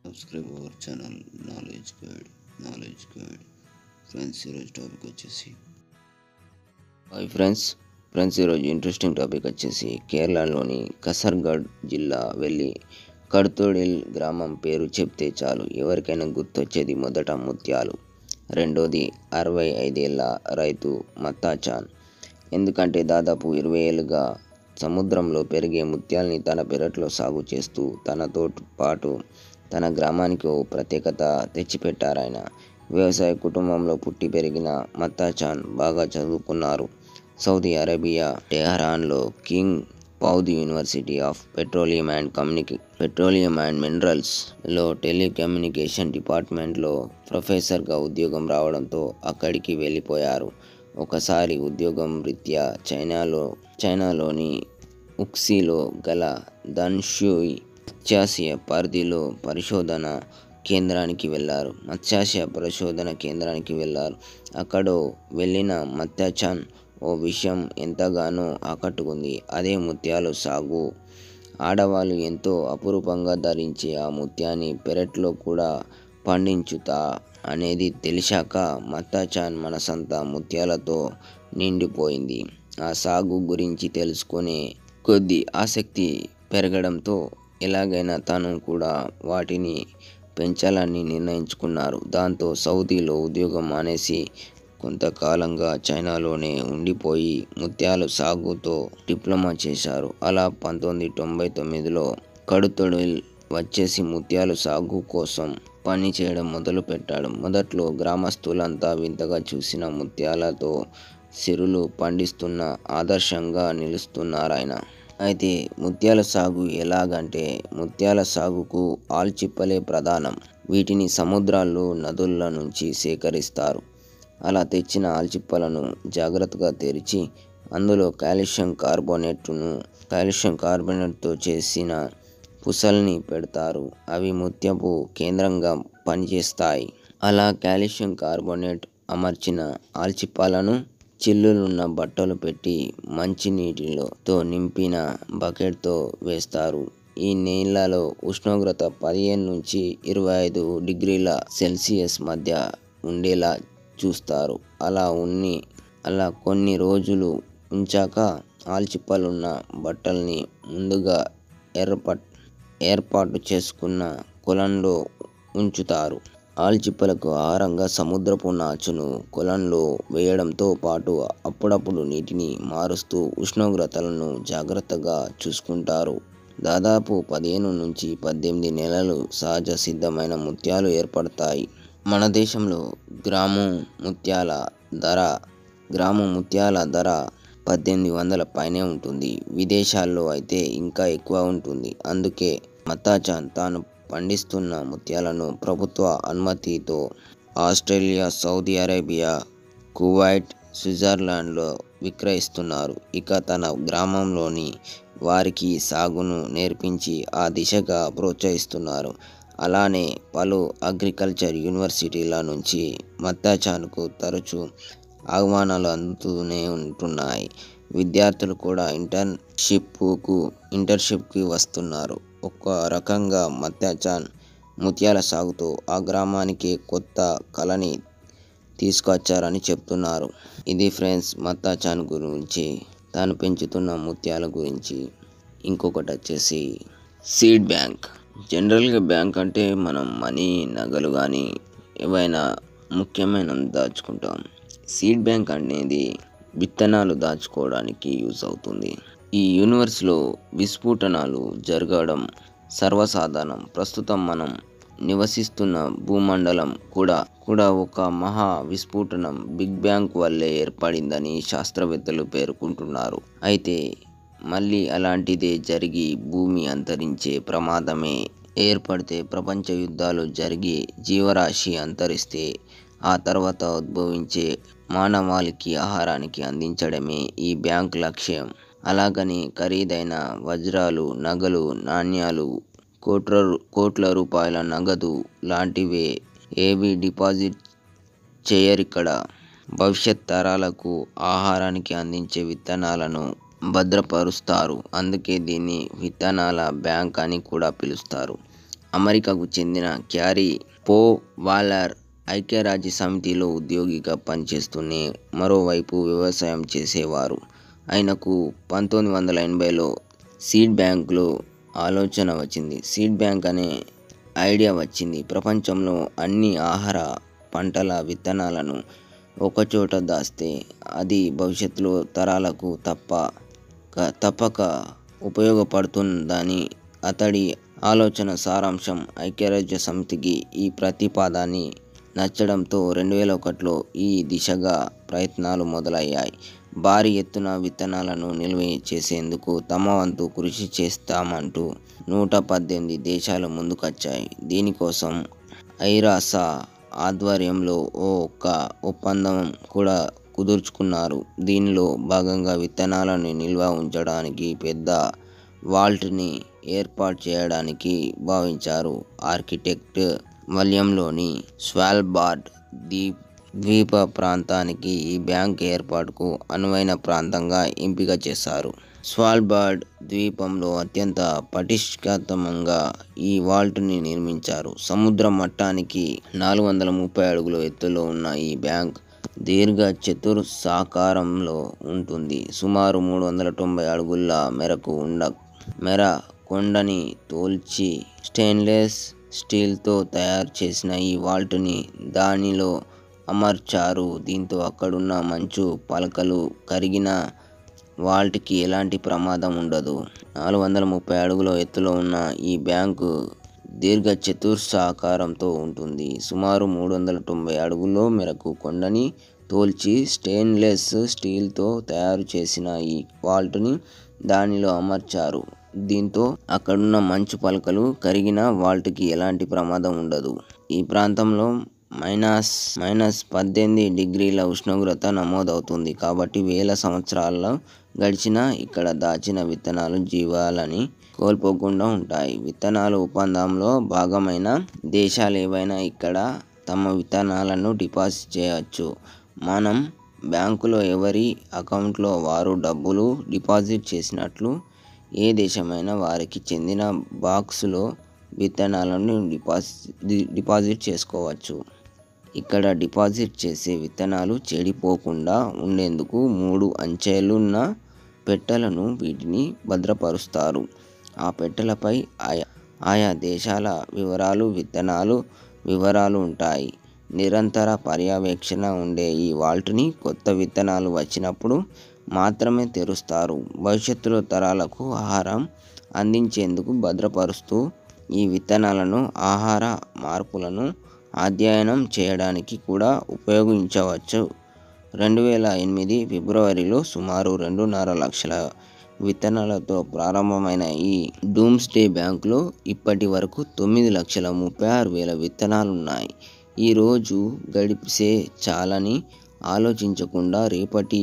subscribe our channel knowledge guide knowledge guide friends ఈరోజు topic వచ్చేసి hi friends friends ఈరోజు interesting topic వచ్చేసి కేరళలోని కసర్గఢ్ జిల్లా వెళ్ళి కడ్తోడిల్ గ్రామం పేరు చెప్తే చాలు ఎవరికైనా గుర్తొచ్చేది మొదట ముత్యాలు రెండోది అరవై ఐదేళ్ల రైతు మత్తాచాన్ ఎందుకంటే దాదాపు ఇరవై ఏళ్ళుగా సముద్రంలో పెరిగే ముత్యాల్ని తన పెరట్లో సాగు చేస్తూ తనతో పాటు తన గ్రామానికి ఓ ప్రత్యేకత తెచ్చిపెట్టారాయన వ్యవసాయ కుటుంబంలో పుట్టి పెరిగిన మత్తాచాన్ బాగా చదువుకున్నారు సౌదీ అరేబియా టెహరాన్లో King Fahd university of petroleum and కమ్యూనికే పెట్రోలియం అండ్ మినరల్స్లో టెలికమ్యూనికేషన్ డిపార్ట్మెంట్లో ప్రొఫెసర్గా ఉద్యోగం రావడంతో అక్కడికి వెళ్ళిపోయారు ఒకసారి ఉద్యోగం రీత్యా చైనాలో చైనాలోని ఉక్సీలో గల దన్షుయి మత్స్యాశయ పరిధిలో పరిశోధన కేంద్రానికి వెళ్ళారు మత్స్యాశయ పరిశోధన కేంద్రానికి వెళ్ళారు అక్కడ వెళ్ళిన మత్స్యాచాన్ ఓ విషయం ఎంతగానో ఆకట్టుకుంది అదే ముత్యాలు సాగు ఆడవాళ్ళు ఎంతో అపురూపంగా ధరించే ఆ ముత్యాన్ని పెరట్లో కూడా పండించుతా అనేది తెలిసాక మత్తాచాన్ మనసంతా ముత్యాలతో నిండిపోయింది ఆ సాగు గురించి తెలుసుకునే కొద్ది ఆసక్తి పెరగడంతో ఎలాగైనా తను కూడా వాటిని పెంచాలని నిర్ణయించుకున్నారు దాంతో సౌదీలో ఉద్యోగం మానేసి కొంతకాలంగా చైనాలోనే ఉండిపోయి ముత్యాల సాగుతో డిప్లొమా చేశారు అలా పంతొమ్మిది తొంభై తొమ్మిదిలో కడుతొడిల్ వచ్చేసి ముత్యాల సాగు కోసం పని చేయడం మొదలు పెట్టాడు మొదట్లో గ్రామస్తులంతా వింతగా చూసిన ముత్యాలతో సిరులు పండిస్తున్న ఆదర్శంగా నిలుస్తున్నారాయన అయితే ముత్యాల సాగు ఎలాగంటే ముత్యాల సాగుకు ఆల్చిప్పలే ప్రధానం వీటిని సముద్రాల్లో నదుల నుంచి సేకరిస్తారు అలా తెచ్చిన ఆల్చిప్పలను జాగ్రత్తగా తెరిచి అందులో కాల్షియం కార్బోనేట్ను కాల్షియం కార్బోనేట్తో చేసిన పుసల్ని పెడతారు అవి ముత్యపు కేంద్రంగా పనిచేస్తాయి అలా కాల్షియం కార్బోనేట్ అమర్చిన ఆల్చిప్పాలను చిల్లులున్న బట్టలు పెట్టి మంచినీటితో నింపిన బకెట్తో వేస్తారు ఈ నీళ్ళలో ఉష్ణోగ్రత పదిహేను నుంచి ఇరవై ఐదు డిగ్రీల సెల్సియస్ మధ్య ఉండేలా చూస్తారు అలా ఉన్ని అలా కొన్ని రోజులు ఉంచాక ఆల్చిప్పలున్న బట్టల్ని ముందుగా ఏర్పాటు ఏర్పాటు చేసుకున్న కొలంలో ఉంచుతారు ఆల్చిప్పలకు ఆహారంగా సముద్రపు నాచును కొలంలో వేయడంతో పాటు అప్పుడప్పుడు నీటిని మారుస్తూ ఉష్ణోగ్రతలను జాగ్రత్తగా చూసుకుంటారు దాదాపు పదిహేను నుంచి పద్దెనిమిది నెలలు సహజ సిద్ధమైన ముత్యాలు ఏర్పడతాయి మన దేశంలో గ్రాము ముత్యాల ధర గ్రాము ముత్యాల ధర పద్దెనిమిది వందల పైనే ఉంటుంది విదేశాల్లో అయితే ఇంకా ఎక్కువ ఉంటుంది అందుకే మత్తాచాన్ తాను పండిస్తున్న ముత్యాలను ప్రభుత్వ అనుమతితో ఆస్ట్రేలియా సౌదీ అరేబియా కువైట్ స్విట్జర్లాండ్లో విక్రయిస్తున్నారు ఇక తన గ్రామంలోని వారికి సాగును నేర్పించి ఆ దిశగా ప్రోత్సహిస్తున్నారు అలానే పలు అగ్రికల్చర్ యూనివర్సిటీల నుంచి మత్తాచాన్కు తరచూ ఆహ్వానాలు అందుతూనే ఉంటున్నాయి విద్యార్థులు కూడా ఇంటర్న్షిప్కు ఇంటర్న్షిప్కి వస్తున్నారు ఒక రకంగా మత్యాచాన్ ముత్యాల సాగుతో ఆ గ్రామానికి కొత్త కళని తీసుకొచ్చారని చెప్తున్నారు ఇది ఫ్రెండ్స్ మత్తాచాన్ గురించి తాను పెంచుతున్న ముత్యాల గురించి ఇంకొకటి వచ్చేసి సీడ్ బ్యాంక్ జనరల్గా బ్యాంక్ అంటే మనం మనీ నగలు కానీ ఏవైనా ముఖ్యమైన దాచుకుంటాం సీడ్ బ్యాంక్ అనేది విత్తనాలు దాచుకోవడానికి యూజ్ అవుతుంది ఈ యూనివర్స్లో విస్ఫోటనాలు జరగడం సర్వసాధారణం ప్రస్తుతం మనం నివసిస్తున్న భూమండలం కూడా కూడా ఒక మహా విస్ఫోటనం బిగ్ బ్యాంగ్ వల్లే ఏర్పడిందని శాస్త్రవేత్తలు పేర్కొంటున్నారు అయితే మళ్ళీ అలాంటిదే జరిగి భూమి అంతరించే ప్రమాదమే ఏర్పడితే ప్రపంచ యుద్ధాలు జరిగి జీవరాశి అంతరిస్తే ఆ తర్వాత ఉద్భవించే మానవాళికి ఆహారానికి అందించడమే ఈ బ్యాంక్ లక్ష్యం అలాగని ఖరీదైన వజ్రాలు నగలు నాణ్యాలు కోట్ల కోట్ల రూపాయల నగదు లాంటివే ఏవి డిపాజిట్ చేయరిక్కడ భవిష్యత్ తరాలకు ఆహారానికి అందించే విత్తనాలను భద్రపరుస్తారు అందుకే దీన్ని విత్తనాల బ్యాంక్ అని కూడా పిలుస్తారు అమెరికాకు చెందిన క్యారీ పో వాలర్ ఐక్యరాజ్య సమితిలో ఉద్యోగిగా పనిచేస్తూనే మరోవైపు వ్యవసాయం చేసేవారు ఆయనకు పంతొమ్మిది వందల ఎనభైలో సీడ్ బ్యాంకులో ఆలోచన వచ్చింది సీడ్ బ్యాంక్ అనే ఐడియా వచ్చింది ప్రపంచంలో అన్ని ఆహార పంటల విత్తనాలను ఒకచోట దాస్తే అది భవిష్యత్తులో తరాలకు తప్ప క- తప్పక ఉపయోగపడుతుందని అతడి ఆలోచన సారాంశం ఐక్యరాజ్య సమితికి ఈ ప్రతిపాదాన్ని నచ్చడంతో రెండు వేల ఒకటిలో ఈ దిశగా ప్రయత్నాలు మొదలయ్యాయి భారీ ఎత్తున విత్తనాలను నిల్వ చేసేందుకు తమ వంతు కృషి చేస్తామంటూ నూట పద్దెనిమిది దేశాలు ముందుకొచ్చాయి దీనికోసం ఐరాసా ఆధ్వర్యంలో ఓ ఒక్క ఒప్పందం కూడా కుదుర్చుకున్నారు దీనిలో భాగంగా విత్తనాలను నిల్వ ఉంచడానికి పెద్ద వాల్ట్ని ఏర్పాటు చేయడానికి భావించారు ఆర్కిటెక్ట్ వలయంలోని స్వాల్బార్డ్ ద్వీప్ ద్వీప ప్రాంతానికి ఈ బ్యాంక్ ఏర్పాటుకు అనువైన ప్రాంతంగా ఎంపిక చేశారు స్వాల్బార్డ్ ద్వీపంలో అత్యంత పటిష్ఠితంగా ఈ వాల్ట్ని నిర్మించారు సముద్ర మట్టానికి నాలుగు వందల ముప్పై అడుగుల ఎత్తులో ఉన్న ఈ బ్యాంక్ దీర్ఘ చతుర్సాకారంలో ఉంటుంది సుమారు మూడు వందల తొంభై అడుగుల మేరకు ఉండ మెర కొండని తోల్చి స్టెయిన్లెస్ స్టీల్తో తయారు చేసిన ఈ వాల్ట్ని దానిలో అమర్చారు దీంతో అక్కడున్న మంచు పలకలు కరిగిన వాల్ట్కి ఎలాంటి ప్రమాదం ఉండదు నాలుగు వందల ముప్పై అడుగుల ఎత్తులో ఉన్న ఈ బ్యాంకు దీర్ఘ చతుర్సాకారంతో ఉంటుంది సుమారు మూడు వందల తొంభై అడుగుల మేరకు కొండని తోల్చి స్టెయిన్లెస్ స్టీల్తో తయారు చేసిన ఈ వాల్ట్ని దానిలో అమర్చారు దీంతో అక్కడున్న మంచు పలకలు కరిగిన వాల్ట్కి ఎలాంటి ప్రమాదం ఉండదు ఈ ప్రాంతంలో మైనస్ మైనస్ పద్దెనిమిది డిగ్రీల ఉష్ణోగ్రత నమోదవుతుంది కాబట్టి వేల సంవత్సరాల్లో గడిచినా ఇక్కడ దాచిన విత్తనాలు జీవాలని కోల్పోకుండా ఉంటాయి విత్తనాలు ఒప్పందంలో భాగమైన దేశాలు ఏవైనా ఇక్కడ తమ విత్తనాలను డిపాజిట్ చేయవచ్చు మనం బ్యాంకులో ఎవరి అకౌంట్లో వారు డబ్బులు డిపాజిట్ చేసినట్లు ఏ దేశమైనా వారికి చెందిన బాక్సులో విత్తనాలను డిపాజిట్ డిపాజిట్ చేసుకోవచ్చు ఇక్కడ డిపాజిట్ చేసే విత్తనాలు చెడిపోకుండా ఉండేందుకు మూడు అంచెలున్న పెట్టెలను వీటిని భద్రపరుస్తారు ఆ పెట్టెలపై ఆయా ఆయా దేశాల వివరాలు విత్తనాలు వివరాలు ఉంటాయి నిరంతర పర్యవేక్షణ ఉండే ఈ వాల్ట్ని కొత్త విత్తనాలు వచ్చినప్పుడు మాత్రమే తెరుస్తారు భవిష్యత్తులో తరాలకు ఆహారం అందించేందుకు భద్రపరుస్తూ ఈ విత్తనాలను ఆహార మార్పులను అధ్యయనం చేయడానికి కూడా ఉపయోగించవచ్చు రెండు వేల ఎనిమిది ఫిబ్రవరిలో సుమారు రెండున్నర లక్షల విత్తనాలతో ప్రారంభమైన ఈ డూమ్స్డే బ్యాంకులో ఇప్పటి వరకు తొమ్మిది లక్షల ముప్పై ఆరు వేల విత్తనాలు ఉన్నాయి ఈరోజు గడిపిసే చాలని ఆలోచించకుండా రేపటి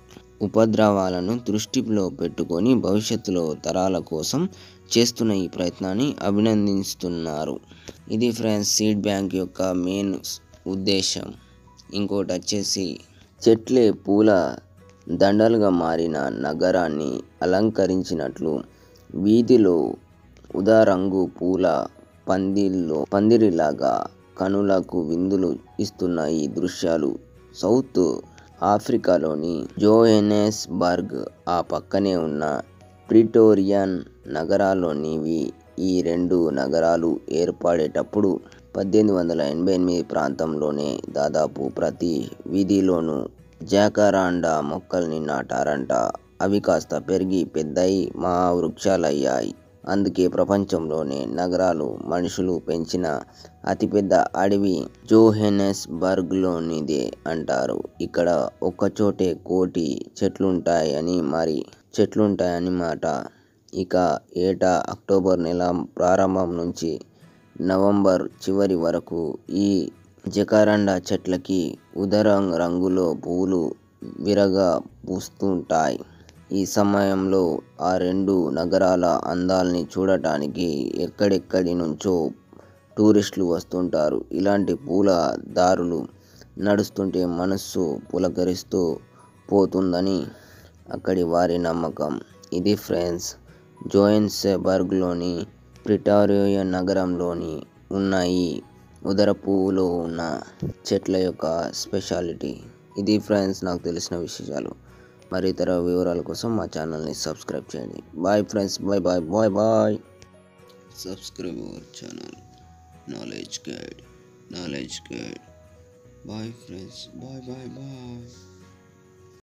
ఉపద్రవాలను దృష్టిలో పెట్టుకొని భవిష్యత్తులో తరాల కోసం చేస్తున్న ఈ ప్రయత్నాన్ని అభినందిస్తున్నారు ఇది ఫ్రెండ్స్ సీడ్ బ్యాంక్ యొక్క మెయిన్ ఉద్దేశం ఇంకోటి వచ్చేసి చెట్లే పూల దండలుగా మారిన నగరాన్ని అలంకరించినట్లు వీధిలో ఉదారంగు పూల పందిల్లో పందిరిలాగా కనులకు విందులు ఇస్తున్న ఈ దృశ్యాలు సౌత్ ఆఫ్రికాలోని జోహెనెస్బర్గ్ ఆ పక్కనే ఉన్న ప్రిటోరియన్ నగరాల్లోనివి ఈ రెండు నగరాలు ఏర్పడేటప్పుడు పద్దెనిమిది వందల ఎనభై ఎనిమిది ప్రాంతంలోనే దాదాపు ప్రతి వీధిలోనూ జాకరాండా మొక్కల్ని నాటారంట అవి కాస్త పెరిగి పెద్దయి మహా వృక్షాలయ్యాయి అందుకే ప్రపంచంలోనే నగరాలు మనుషులు పెంచిన అతిపెద్ద అడవి జోహెనెస్బర్గ్లోనిదే అంటారు ఇక్కడ ఒక్కచోటే కోటి చెట్లుంటాయని మరి చెట్లుంటాయని మాట ఇక ఏటా అక్టోబర్ నెల ప్రారంభం నుంచి నవంబర్ చివరి వరకు ఈ జకారండా చెట్లకి ఉదర రంగులో పువ్వులు విరగా పూస్తుంటాయి ఈ సమయంలో ఆ రెండు నగరాల అందాల్ని చూడటానికి ఎక్కడెక్కడి నుంచో టూరిస్టులు వస్తుంటారు ఇలాంటి పూల దారులు నడుస్తుంటే మనస్సు పులకరిస్తూ పోతుందని అక్కడి వారి నమ్మకం ఇది ఫ్రెండ్స్ జోయన్స్బర్గ్లోని ప్రిటారియో నగరంలోని ఉన్న ఈ ఉదర పువ్వులో ఉన్న చెట్ల యొక్క స్పెషాలిటీ ఇది ఫ్రెండ్స్ నాకు తెలిసిన విషయాలు మరి ఇతర వివరాల కోసం మా ఛానల్ని సబ్స్క్రైబ్ చేయండి bye friends bye bye bye bye subscribe our channel knowledge guide knowledge guide bye friends bye bye bye